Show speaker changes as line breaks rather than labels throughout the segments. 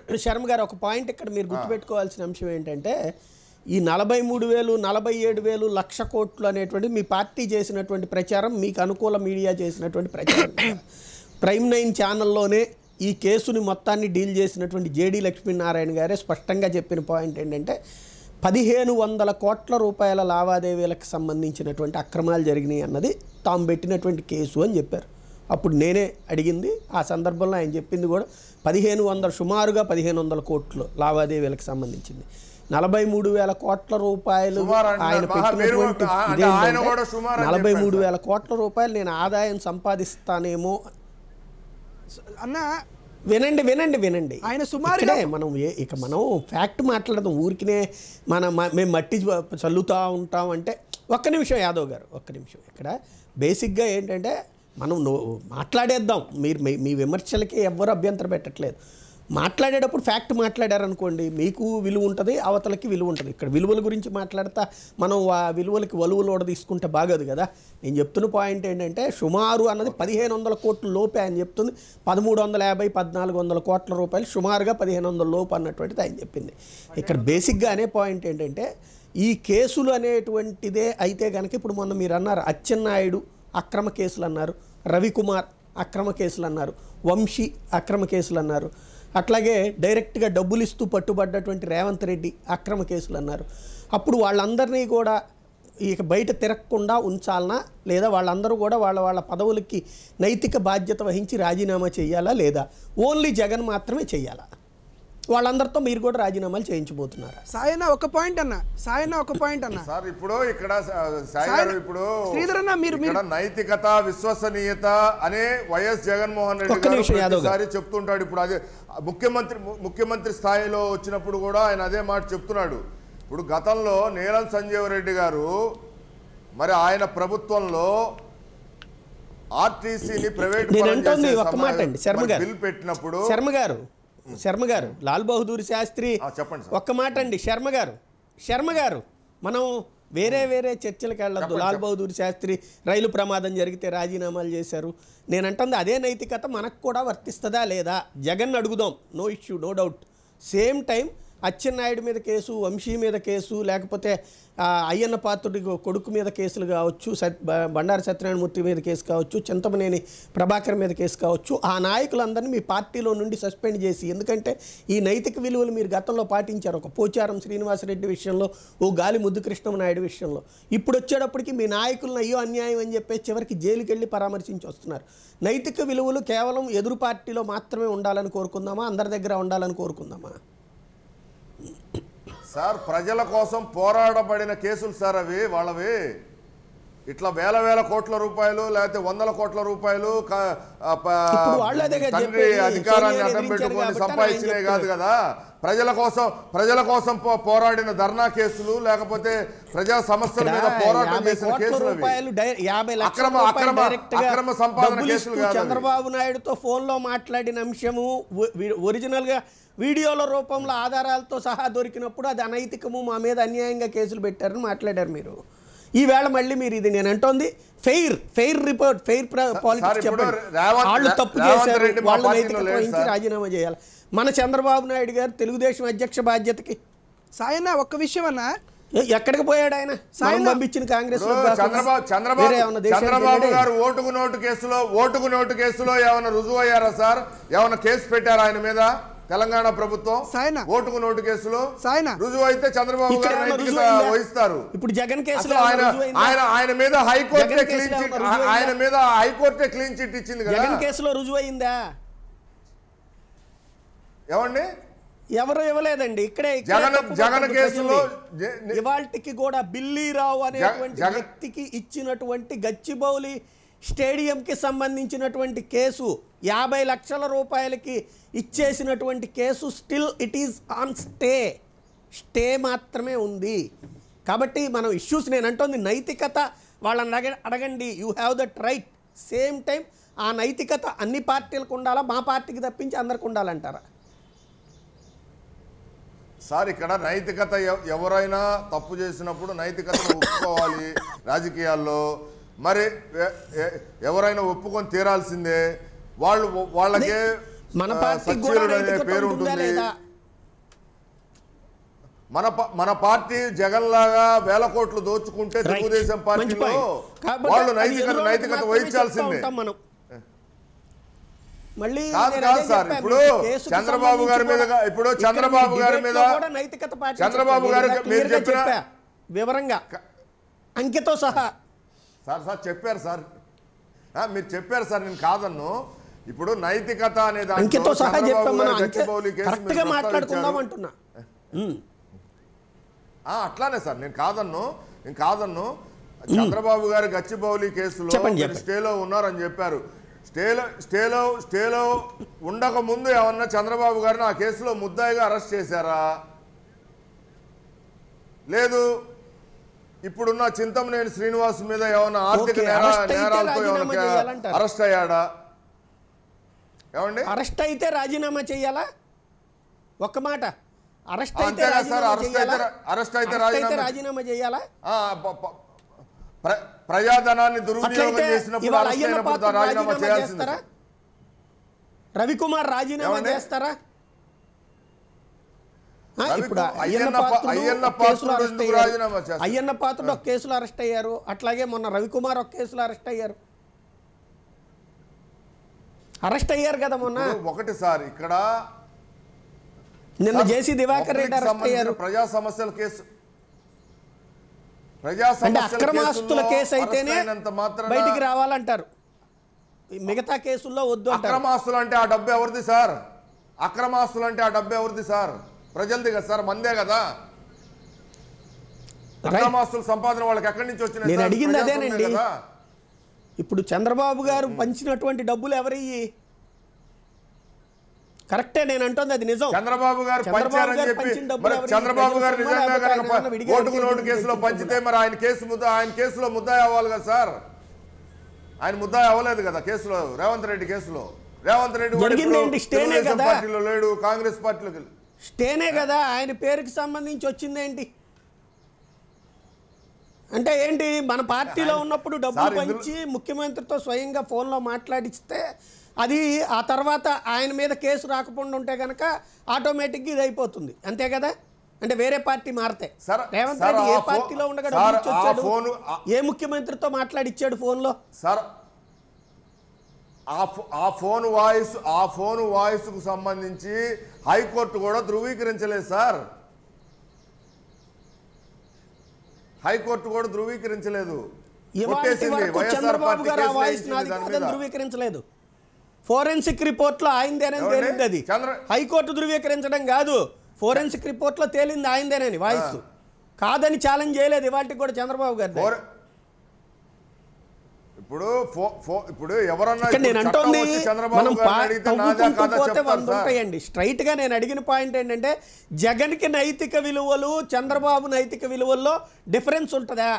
శర్మ గారు ఒక పాయింట్ ఇక్కడ మీరు గుర్తుపెట్టుకోవాల్సిన అంశం ఏంటంటే ఈ నలభై మూడు వేలు నలభై ఏడు వేలు లక్ష కోట్లు అనేటువంటి మీ పార్టీ చేసినటువంటి ప్రచారం మీకు అనుకూల మీడియా చేసినటువంటి ప్రచారం ప్రైమ్ నైన్ ఛానల్లోనే ఈ కేసుని మొత్తాన్ని డీల్ చేసినటువంటి జేడీ లక్ష్మీనారాయణ గారే స్పష్టంగా చెప్పిన పాయింట్ ఏంటంటే పదిహేను వందల కోట్ల రూపాయల లావాదేవీలకు సంబంధించినటువంటి అక్రమాలు జరిగినాయి అన్నది తాము పెట్టినటువంటి కేసు అని చెప్పారు అప్పుడు నేనే అడిగింది ఆ సందర్భంలో ఆయన చెప్పింది కూడా పదిహేను వందల సుమారుగా పదిహేను వందల కోట్లు లావాదేవీలకు సంబంధించింది నలభై మూడు వేల కోట్ల రూపాయలు
సుమారు అంటే
ఆయన
మహా
పెట్టినటువంటి
పేరు అంటే ఆయన
ఇదేంటంటే
కూడా సుమారు అని
నలభై మూడు
చెప్పాడు
వేల కోట్ల రూపాయలు నేను ఆదాయం సంపాదిస్తానేమో
అన్న
వినండి వినండి వినండి
ఆయన సుమారుగా-
ఇక్కడే మనం ఏ- ఇక మనం ఫ్యాక్ట్ మాట్లాడదాం ఊరికినే మన మ- మేము మట్టి చ- చల్లుతా ఉంటాం అంటే ఒక్క నిమిషం యాదవ్ గారు ఒక్క నిమిషం ఇక్కడ బేసిక్గా ఏంటంటే మనం నో- మాట్లాడేద్దాం మీరు మీ- మీ విమర్శలకి ఎవ్వరు అభ్యంతరం పెట్టట్లేదు మాట్లాడేటప్పుడు ఫ్యాక్ట్ మాట్లాడారనుకోండి మీకు విలువ ఉంటుంది అవతలకి విలువ ఉంటుంది ఇక్కడ విలువల గురించి మాట్లాడతా మనం ఆ విలువలకి వలువలు కూడా తీసుకుంటే బాగోదు కదా నేను చెప్తున్న పాయింట్ ఏంటంటే సుమారు అన్నది పదిహేను వందల కోట్ల లోపే ఆయన చెప్తుంది పదమూడు వందల యాభై పద్నాలుగు వందల కోట్ల రూపాయలు సుమారుగా పదిహేను వందల లోపు అన్నటువంటిది ఆయన చెప్పింది ఇక్కడ బేసిక్గా అనే పాయింట్ ఏంటంటే ఈ కేసులు అనేటువంటిదే అయితే కనుక ఇప్పుడు మొన్న మీరు అన్నారు అచ్చెన్నాయుడు అక్రమ కేసులు అన్నారు రవికుమార్ అక్రమ కేసులు అన్నారు వంశీ అక్రమ కేసులు అన్నారు అట్లాగే డైరెక్ట్గా డబ్బులు ఇస్తూ పట్టుబడ్డటువంటి రేవంత్ రెడ్డి అక్రమ కేసులు అన్నారు అప్పుడు వాళ్ళందరినీ కూడా ఇక బయట తిరగకుండా ఉంచాలనా లేదా వాళ్ళందరూ కూడా వాళ్ళ వాళ్ళ పదవులకి నైతిక బాధ్యత వహించి రాజీనామా చేయాలా లేదా ఓన్లీ జగన్ మాత్రమే చేయాలా వాళ్ళందరితో మీరు కూడా రాజీనామాలు చేయించబోతున్నారా
సాయన ఒక పాయింట్ అన్న సాయన ఒక పాయింట్ అన్న
సార్ ఇప్పుడు ఇక్కడ స- సాయి
సాయి-
గారు ఇప్పుడు
శ్రీధర్ అన్న, మీరు-
ఇక్కడ నైతికత విశ్వసనీయత అనే వైఎస్ జగన్మోహన్ రెడ్డి
ఒక్క
గారు
నిమిషం, యాదవ్ గారు.
ప్రతిసారి చెప్తుంటాడు ఇప్పుడు అదే ముఖ్యమంత్రి ము- ముఖ్యమంత్రి స్థాయిలో వచ్చినప్పుడు కూడా ఆయన అదే మాట చెప్తున్నాడు ఇప్పుడు గతంలో నీలం సంజీవ్ రెడ్డి గారు మరి ఆయన ప్రభుత్వంలో ఆర్టీసీని ప్రైవేట్
నేను
పరం
అంటోంది
చేసే
ఒక్క
సమా-
మాట అండి శర్మ
మరి
గారు
బిల్ పెట్టినప్పుడు
శర్మ గారు శర్మ గారు లాల్ బహదూర్ శాస్త్రి
ఆ, చెప్పండి సార్.
ఒక్క మాట అండి శర్మ గారు శర్మ గారు మనం వేరే వేరే చర్చలకు వెళ్ళొద్దు
చెప్పండి,
లాల్
చెప్పండి.
బహదూర్ శాస్త్రి రైలు ప్రమాదం జరిగితే రాజీనామాలు చేశారు నేను అంటుంది అదే నైతికత మనకు కూడా వర్తిస్తుందా లేదా జగన్ అడుగుదాం no issue no doubt same time Atchannaidu మీద కేసు వంశీ మీద కేసు లేకపోతే ఆ, అయ్యన్న పాత్రుడి కొడుకు మీద కేసులు కావచ్చు సత్ బ- బండారు సత్యనారాయణమూర్తి మీద కేసు కావచ్చు చింతమనేని ప్రభాకర్ మీద కేసు కావచ్చు ఆ నాయకులందరినీ మీ పార్టీలో నుండి సస్పెండ్ చేసి ఎందుకంటే ఈ నైతిక విలువలు మీరు గతంలో పాటించారు ఒక పోచారం శ్రీనివాసరెడ్డి విషయంలో ఓ గాలి ముద్దు కృష్ణమనాయుడు విషయంలో ఇప్పుడు వచ్చేటప్పటికి మీ నాయకులను అయ్యో అన్యాయం అని చెప్పేసి చివరికి జైలుకి వెళ్ళి పరామర్శించి వస్తున్నారు నైతిక విలువలు కేవలం ఎదురు పార్టీలో మాత్రమే ఉండాలని కోరుకుందామా అందరి దగ్గర ఉండాలని కోరుకుందామా
సార్ ప్రజల కోసం పోరాడబడిన కేసులు సార్ అవి వాళ్ళవి ఇట్లా వేల వేల కోట్ల రూపాయలు లేకపోతే వందల కోట్ల రూపాయలు క- ఆ ప-
ఇప్పుడు వాళ్ళు అదే కదా
తండ్రి
చెప్పేది.
అధికారాన్ని
సోనియాని
అడ్డం
ఎదిరించారు
పెట్టుకొని
కాబట్టి
సంపాదించినే
ఆయన
కాదు కదా ప్రజల కోసం ప్రజల కోసం పో- పోరాడిన ధర్నా కేసులు లేకపోతే ప్రజా సమస్యల మీద
ఇక్కడ
పోరాటం
యాభై
చేసిన
కోట్ల
కేసులు అవి.
రూపాయలు డై- యాభై లక్షల
అక్రమ-
రూపాయలు
అక్రమ-
డైరెక్ట్ గా
అక్రమ సంపాదన
డబ్బులు
కేసులు
ఇస్తూ
కాదు అవి.
చంద్రబాబు నాయుడుతో ఫోన్లో మాట్లాడిన అంశము ఒ- వి- ఒరిజినల్ గా వీడియోల రూపంలో ఆధారాలతో సహా దొరికినప్పుడు అది అనైతికము మా మీద అన్యాయంగా కేసులు పెట్టారని మాట్లాడారు మీరు ఈవేళ మళ్ళీ మీరు ఇది నేను అంటోంది fair fair report fair politics
ఇప్పుడు
చెప్పండి
రేవంత్-
వాళ్ళు తప్పు
రేవంత్
చేశారు
రెడ్డి మా
వాళ్ళు
పార్టీలో
నైతికత
లేడు
వహించి
సార్.
రాజీనామా చేయాలి మన చంద్రబాబు నాయుడు గారు తెలుగుదేశం అధ్యక్ష బాధ్యతకి
సాయన ఒక్క విషయం అన్న
ఎ- ఎక్కడికి పోయాడు ఆయన మనం
సాయన-
పంపించిన కాంగ్రెస్
ఇప్పుడు చంద్రబాబు చంద్రబాబు చంద్రబాబు గారు ఓటుకు నోటు కేసులో ఓటుకు నోటు కేసులో ఏమైనా రుజువు అయ్యారా సార్ ఏమైనా కేసు పెట్టారా ఆయన మీద తెలంగాణ ప్రభుత్వం
సాయన.
ఓటుకు నోటు కేసులో
సాయన.
రుజువు అయితే చంద్రబాబు
ఇక్కడ
గారు
ఏమైనా
నైతికత
రుజువు అయిందా?
వహిస్తారు
ఇప్పుడు జగన్ కేసులో
అసలు ఆయన
ఏమైనా రుజువు అయిందా?
ఆయన ఆయన మీద హైకోర్టే
జగన్
క్లీన్
కేసులో
చిట్
ఏమైనా రుజువు అయిందా?
ఆయన మీద హైకోర్టే క్లీన్ చిట్ ఇచ్చింది కదా
జగన్ కేసులో రుజువు అయిందా
ఏమండి
ఎవరు ఇవ్వలేదండి ఇక్కడే ఇక్కడే
జగన్-
తప్పు
జగన్
పట్టింది
కేసులో
ప్రజల్ని.
జ- ని-
ఇవాల్టికి కూడా బిల్లీరావు అనేటువంటి
జగన్-
వ్యక్తికి ఇచ్చినటువంటి గచ్చిబౌలి స్టేడియంకి సంబంధించినటువంటి కేసు యాభై లక్షల రూపాయలకి ఇచ్చేసినటువంటి case still it is on stay stay మాత్రమే ఉంది కాబట్టి మనం ఇష్యూస్ నేను అంటోంది నైతికత వాళ్ళని అడగ అడగండి you have that right same time ఆ నైతికత అన్ని పార్టీలకు ఉండాలా మా పార్టీకి తప్పించి అందరికి ఉండాలంటారా
సార్ ఇక్కడ నైతికత ఎవ- ఎవరైనా తప్పు చేసినప్పుడు నైతికతను ఒప్పుకోవాలి రాజకీయాల్లో మరి ఎ- ఎ- ఎవరైనా ఒప్పుకొని తీరాల్సిందే వాళ్ళు వాళ్ళకే
మన
ఆ,
పార్టీకి కూడా
సచ్చీరుడు అనే
నైతికత
పేరు
ఉంటుందా
ఉంటుంది
లేదా
మన ప- మన పార్టీ జగన్ లాగా వేల కోట్లు దోచుకుంటే
Right.
తెలుగుదేశం
మంచి
పార్టీలో
point. కాకపోతే
వాళ్ళు
అది
నైతికత
ఎదురోళ్ళకి
నైతికత
మాత్రమే
వహించాల్సిందే
చెప్తా ఉంటాం మనం మళ్ళీ
కాదు
నేను
కాదు
అదే
సార్
చెప్పాను.
ఇప్పుడు
కేసుకు
చంద్రబాబు గారి మీద
సంబంధించి
ఇప్పుడు
కూడా
చంద్రబాబు
ఇక్కడ
గారి
debate
మీద
లో కూడా నైతికత పాటించట్లేదు.
చంద్రబాబు
నేను
గారు
ఇలా
మీరు
clear గా
చెప్పిన-
చెప్పా. వివరంగా అంకెతో సహా
సార్ సార్ చెప్పారు సార్ ఆ, మీరు చెప్పారు సార్ నేను కాదన్ను ఇప్పుడు నైతికత అనే దాంట్లో
అంకెతో సహా
చంద్రబాబు
చెప్పాం మనం
గారి
అంకె
గచ్చిబౌలి కేసు
కరెక్ట్
మీరు
గా మాట్లాడుకుందాం
ప్రస్తావించారు.
అంటున్నా ఉమ్.
ఆ, అట్లానే సార్ నేను కాదన్ను నేను కాదన్ను చంద్రబాబు గారి గచ్చిబౌలి కేసులో
చెప్పండి,
మీరు
చెప్పండి.
స్టేలో ఉన్నారని చెప్పారు స్టేలో స్టేలో స్టేలో ఉండక ముందు ఏమన్నా చంద్రబాబు గారిని ఆ కేసులో ముద్దాయిగా అరెస్ట్ చేశారా లేదు ఇప్పుడున్న చింతమనేని శ్రీనివాస్ మీద ఏమన్నా ఆర్థిక
ఓకే,
నేర
అరెస్ట్ అయితే
నేరాలతో
రాజీనామా
ఏమన్నా
చేయాలంటారు.
అరెస్ట్ అయ్యాడా ఏమండి
అరెస్ట్ అయితే రాజీనామా చేయాలా ఒక్క మాట అరెస్ట్
ఆ,
అయితే
అంతేనా సార్?
రాజీనామా
అరెస్ట్
చేయాలా
అయితే రా- అరెస్ట్ అయితే
అరెస్ట్ అయితే
రాజీనామా-
రాజీనామా చేయాలా
ఆ, ప- ప- ప్ర- ప్రజాధనాన్ని దుర్వినియోగం
అట్లయితే
చేసినప్పుడు
ఇవాళ
అరెస్ట్
అయ్యన్న
అయినప్పుడు
పాత్ర
రాజీనామా
రాజీనామా
చేయాల్సిందే
చేస్తారా రవికుమార్ రాజీనామా
ఏమండి?
చేస్తారా ఆ,
రవికు-
ఇప్పుడు అయ్యన్న
అయ్యన్న పా-
పాత్రుడు
అయ్యన్న
ఒక కేసులో
పాత్రుడు
అరెస్ట్
ఎందుకు
అయ్యారు.
రాజీనామా చేస్తారు?
అయ్యన్న పాత్రుడు ఒక కేసులో అరెస్ట్ అయ్యారు అట్లాగే మొన్న రవికుమార్ ఒక కేసులో అరెస్ట్ అయ్యారు అరెస్ట్ అయ్యారు కదా మొన్న
ఇప్పుడు ఒకటి సార్ ఇక్కడ
నిన్న
సార్,
జేసీ దివాకర్ రెడ్డి
ఒకరికి
అరెస్ట్
సంబంధించిన
అయ్యారు
ప్రజా సమస్యల కేసు ప్రజా
అంటే
సమస్యల
అక్రమాస్తుల
కేసుల్లో
కేసు అయితేనే
అరెస్ట్ అయినంత మాత్రాన
బయటికి రావాలంటారు ఈ మిగతా కేసుల్లో వద్దు అంటారు
అక్రమాస్తులు అంటే ఆ డబ్బు ఎవరిది సార్ అక్రమాస్తులు అంటే ఆ డబ్బు ఎవరిది సార్ ప్రజలది కదా సార్ మందే కదా అక్రమాస్తుల సంపాదన వాళ్ళకి ఎక్కడి నుంచి వచ్చినాయి
నేను
సార్?
అడిగింది
ప్రజాస్వామ్యమే
అదేనండి.
కదా.
ఇప్పుడు చంద్రబాబు గారు పంచినటువంటి డబ్బులు ఎవరయ్యి కరెక్టే నేను అంటోంది అది నిజం
చంద్రబాబు గారు
చంద్రబాబు
పంచారని
గారు
చెప్పి
పంచిన డబ్బులు
మరి
ఎవరికి?
చంద్రబాబు గారు
ప్రజల
నిజంగా
సొమ్ము
కనుక
లేకపోతే ఆయన విడిగా
ఓటుకు
ఎవరికి
నోటు కేసులో
పంచిన
పంచితే
డబ్బులు?
మరి ఆయన కేసు ముద్ద ఆయన కేసులో ముద్దాయి అవ్వాలి కదా సార్ ఆయన ముద్దాయి అవ్వలేదు కదా కేసులో రేవంత్ రెడ్డి కేసులో రేవంత్ రెడ్డి కూడా
జరిగింది
ఇప్పుడు
ఏంటి? స్టేనే
తెలుగుదేశం
కదా.
పార్టీలో లేడు కాంగ్రెస్ పార్టీలోకి వెళ్ళి-
స్టేనే కదా ఆయన పేరుకి సంబంధించి వచ్చిందేంటి అంటే ఏంటి మన పార్టీలో ఉన్నప్పుడు డబ్బులు
సార్, ఇందులో-
పంచి ముఖ్యమంత్రితో స్వయంగా ఫోన్లో మాట్లాడిస్తే అది ఆ తర్వాత ఆయన మీద కేసు రాకుండా ఉంటే కనుక ఆటోమేటిక్గా ఇది అయిపోతుంది అంతే కదా అంటే వేరే పార్టీ మారితే
సార్,
రేవంత్
సార్,
రెడ్డి ఏ
ఆ ఫో-
పార్టీలో ఉండగా
సార్,
డబ్బులు ఇచ్చి
ఆ
వచ్చాడు
ఫోను- ఆ-
ఏ ముఖ్యమంత్రితో మాట్లాడిచ్చాడు ఫోన్లో
సార్ ఆ ఫో- ఆ ఫోన్ వాయిస్ ఆ ఫోన్ వాయిస్ కు సంబంధించి హైకోర్టు కూడా ధృవీకరించలేదు సార్ హైకోర్టు కూడా ధృవీకరించలేదు
ఇవాళ
కొట్టేసింది
వరకు
వైఎస్ఆర్
చంద్రబాబు
పార్టీ
గారు ఆ
కేసులు
వాయిస్
వేయించింది
నాది
దాని
కాదని
మీద.
ధృవీకరించలేదు ఫోరెన్సిక్ రిపోర్ట్లో ఆయనదేనని
ఏమండి?
తేలింది అది
చంద్ర-
హైకోర్టు ధృవీకరించడం కాదు ఫోరెన్సిక్ రిపోర్ట్లో తేలింది ఆయనదేనని వాయిస్ కాదని ఛాలెంజ్ చేయలేదు ఇవాళకి కూడా చంద్రబాబు గారు
ఫోర్- ఇప్పుడు ఫో- ఫో- ఇప్పుడు ఎవరన్నా
ఇక్కడ నేను
ఇప్పుడు చట్టం
అంటోంది
వచ్చి చంద్రబాబు
మనం
గారిని
పా-
అడిగితే నాదా
తవ్వుకుంటూ
కాదా
పోతే
చెప్తారు
వంద
సార్.
ఉంటాయండి స్ట్రైట్ గా నేను అడిగిన పాయింట్ ఏంటంటే జగన్కి నైతిక విలువలు చంద్రబాబు నైతిక విలువల్లో డిఫరెన్స్ ఉంటుందా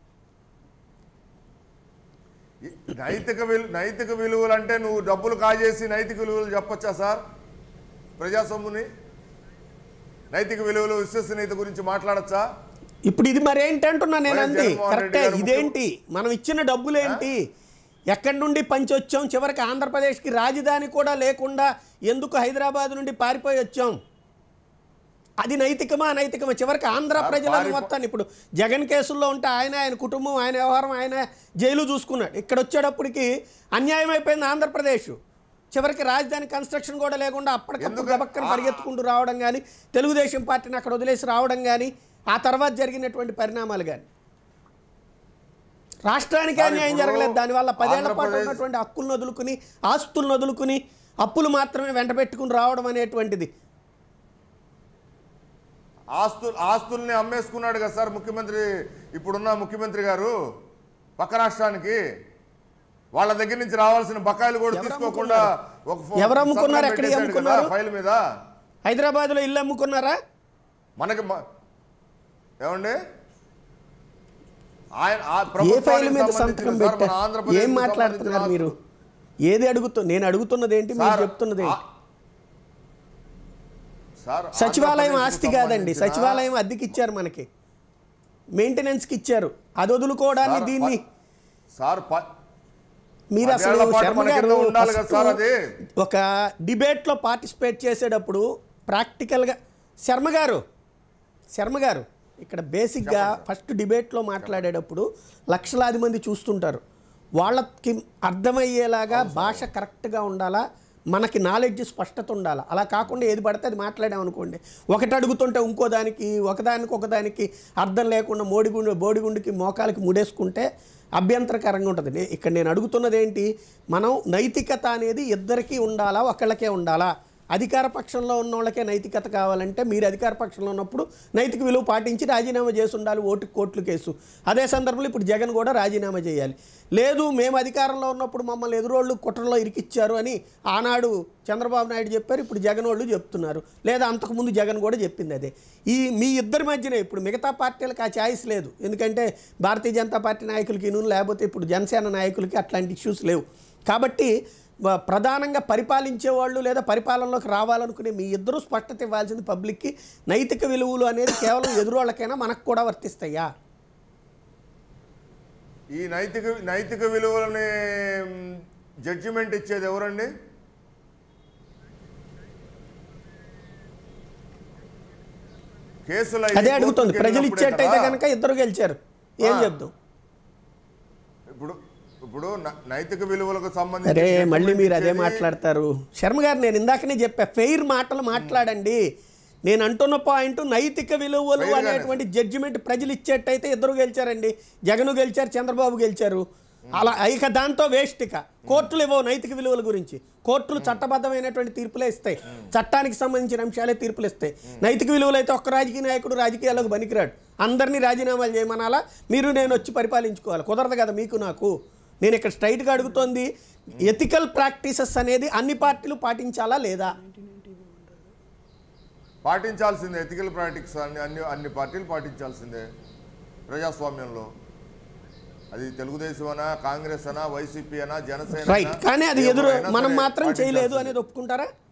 ఈ నైతిక విలు నైతిక విలువలు అంటే నువ్వు డబ్బులు కాజేసి నైతిక విలువలు చెప్పొచ్చా సార్ ప్రజాసొమ్ముని నైతిక విలువలు విశ్వసనీయత గురించి మాట్లాడచ్చా
ఇప్పుడు ఇది మరి ఏంటి అంటున్నా నేను
వైఎస్
అంది
జగన్మోహన్ రెడ్డి
కరెక్టే
గారు
ఇదేంటి మనం ఇచ్చిన డబ్బులేంటి ఎక్కడి నుండి పంచి వచ్చాం చివరికి ఆంధ్రప్రదేశ్కి రాజధాని కూడా లేకుండా ఎందుకు హైదరాబాద్ నుండి పారిపోయి వచ్చాం అది నైతికమా అనైతికమా చివరికి ఆంధ్ర
సార్,
ప్రజలను
పారిపో-
మొత్తాన్ని ఇప్పుడు జగన్ కేసుల్లో ఉంటే ఆయన ఆయన కుటుంబం ఆయన వ్యవహారం ఆయన జైలు చూసుకున్నాడు ఇక్కడ వచ్చేటప్పటికి అన్యాయం అయిపోయింది ఆంధ్రప్రదేశ్ చివరికి రాజధాని కన్స్ట్రక్షన్ కూడా లేకుండా అప్పటికప్పుడు
ఎందుకు?
గబక్కన పరిగెత్తుకుంటూ రావడం కానీ తెలుగుదేశం పార్టీని అక్కడ వదిలేసి రావడం కానీ ఆ తర్వాత జరిగినటువంటి పరిణామాలు కానీ రాష్ట్రానికి
సార్,
అన్యాయం
ఇప్పుడు
జరగలేదు దానివల్ల పదేళ్ల పాటు
ఆంధ్రప్రదేశ్-
ఉన్నటువంటి హక్కులను వదులుకుని ఆస్తులను వదులుకుని అప్పులు మాత్రమే వెంట పెట్టుకుని రావడం అనేటువంటిది
ఆస్తు ఆస్తుల్ని అమ్మేసుకున్నాడు కదా సార్ ముఖ్యమంత్రి ఇప్పుడున్న ముఖ్యమంత్రి గారు పక్క రాష్ట్రానికి వాళ్ళ దగ్గర నుంచి రావాల్సిన బకాయిలు కూడా
ఎవరు
తీసుకోకుండా ఒక ఫో-
ఎవరు అమ్ముకున్నారు?
సంతకం
ఎక్కడ
పెట్టేశాడు కదా
అమ్ముకున్నారు?
ఫైల్ మీద
హైదరాబాద్లో ఇల్లు అమ్ముకున్నారా
మనకి మ- ఏమండి ఆయన ఆ
ఏ
ప్రభుత్వానికి
ఫైల్ మీద
సంబంధించిన
సంతకం
సార్, మన
పెట్టారు
ఆంధ్రప్రదేశ్కి
ఏం మాట్లాడుతున్నారు
సంబంధించిన
మీరు ఏది అడుగుతు నేను అడుగుతున్నది ఏంటి మీరు
సార్,
చెప్తున్నది
ఆ-
ఏంటి
సార్
సచివాలయం
ఆంధ్రప్రదేశ్కి
ఆస్తి కాదండి
సంబంధించిన-
సచివాలయం అద్దెకి ఇచ్చారు మనకి మెయింటెనెన్స్కి ఇచ్చారు అది వదులుకోవడాన్ని
సార్,
దీన్ని
ప- సార్ ప-
మీరు అసలు
పదేళ్ల పాటు
శర్మ
మన కింద
గారు
ఉండాలి కదా
first
సార్ అది.
ఒక డిబేట్లో పార్టిసిపేట్ చేసేటప్పుడు ప్రాక్టికల్గా శర్మ గారు శర్మ గారు ఇక్కడ బేసిక్గా ఫస్ట్ డిబేట్లో మాట్లాడేటప్పుడు లక్షలాది మంది చూస్తుంటారు వాళ్ళకి అర్థమయ్యేలాగా భాష కరెక్ట్గా ఉండాలా మనకి నాలెడ్జ్ స్పష్టత ఉండాలి అలా కాకుండా ఏది పడితే అది మాట్లాడామనుకోండి ఒకటి అడుగుతుంటే ఇంకో దానికి ఒకదానికి ఒకదానికి అర్థం లేకుండా మోడిగుండు బోడిగుండుకి మోకాలకి ముడేసుకుంటే అభ్యంతరకరంగా ఉంటుంది నే- ఇక్కడ నేను అడుగుతున్నది ఏంటి మనం నైతికత అనేది ఇద్దరికీ ఉండాలా ఒకళ్ళకే ఉండాలా అధికార పక్షంలో ఉన్న వాళ్ళకే నైతికత కావాలంటే మీరు అధికార పక్షంలో ఉన్నప్పుడు నైతిక విలువ పాటించి రాజీనామా చేసి ఉండాలి ఓటు కోట్లు కేసు అదే సందర్భంలో ఇప్పుడు జగన్ కూడా రాజీనామా చేయాలి లేదు మేము అధికారంలో ఉన్నప్పుడు మమ్మల్ని ఎదురోళ్ళు కుట్రలో ఇరికిచ్చారు అని ఆనాడు చంద్రబాబు నాయుడు చెప్పారు ఇప్పుడు జగన్ వాళ్ళు చెప్తున్నారు లేదా అంతకుముందు జగన్ కూడా చెప్పింది అదే ఈ మీ ఇద్దరి మధ్యనే ఇప్పుడు మిగతా పార్టీలకు ఆ ఛాయిస్ లేదు ఎందుకంటే భారతీయ జనతా పార్టీ నాయకులకి నూనె లేకపోతే ఇప్పుడు జనసేన నాయకులకి అట్లాంటి ఇష్యూస్ లేవు కాబట్టి వ- ప్రధానంగా పరిపాలించే వాళ్ళు లేదా పరిపాలనలోకి రావాలనుకునే మీ ఇద్దరూ స్పష్టత ఇవ్వాల్సింది పబ్లిక్కి నైతిక విలువలు అనేది కేవలం ఎదురోళ్ళకైనా మనకు కూడా వర్తిస్తాయా
ఈ నైతిక నైతిక విలువలని జడ్జిమెంట్ ఇచ్చేది ఎవరండి కేసులు అయ్యి
అదే అడుగుతుంది
కోర్టుకి
ప్రజలు
వెళ్ళినప్పుడే
ఇచ్చేట్టయితే
కదా.
కనుక ఇద్దరు గెలిచారు ఏం
ఆ.
చెప్దాం
ఇప్పుడు ఇప్పుడు న- నైతిక విలువలకు సంబంధించి
అరే మళ్ళీ
judgment
మీరు అదే
ఇచ్చేది-
మాట్లాడతారు శర్మ గారు నేను ఇందాకనే చెప్పా ఫెయిర్ మాటలు మాట్లాడండి నేను అంటున్న పాయింట్ నైతిక విలువలు
Fair గానే.
అనేటువంటి జడ్జిమెంట్ ప్రజలు ఇచ్చేట్టయితే ఇద్దరు గెలిచారండి జగన్ గెలిచారు చంద్రబాబు గెలిచారు అలా ఇక దాంతో వేస్ట్ ఇక కోర్టులు ఇవ్వవు నైతిక విలువల గురించి కోర్టులు చట్టబద్ధమైనటువంటి తీర్పులే ఇస్తాయి చట్టానికి సంబంధించిన అంశాలే తీర్పులు ఇస్తాయి నైతిక విలువలు అయితే ఒక్క రాజకీయ నాయకుడు రాజకీయాల్లోకి పనికిరాడు అందరినీ రాజీనామాలు చేయమనాలా మీరు నేను వచ్చి పరిపాలించుకోవాలి కుదరదు కదా మీకు నాకు నేను ఇక్కడ స్ట్రైట్గా అడుగుతోంది ఎథికల్ ప్రాక్టీసెస్ అనేది అన్ని పార్టీలు పాటించాలా లేదా
పాటించాల్సిందే ఎథికల్ ప్రాక్టిక్స్ అన్ని అన్ని అన్ని పార్టీలు పాటించాల్సిందే ప్రజాస్వామ్యంలో అది తెలుగుదేశం అనా కాంగ్రెస్ అనా వైసీపీ అనా జనసేన
రైట్
అనా,
కానీ అది ఎదురు
ఎవరైనా
మనం
సరే
మాత్రం చేయలేదు
పాటించాల్సిందే.
అనేది ఒప్పుకుంటారా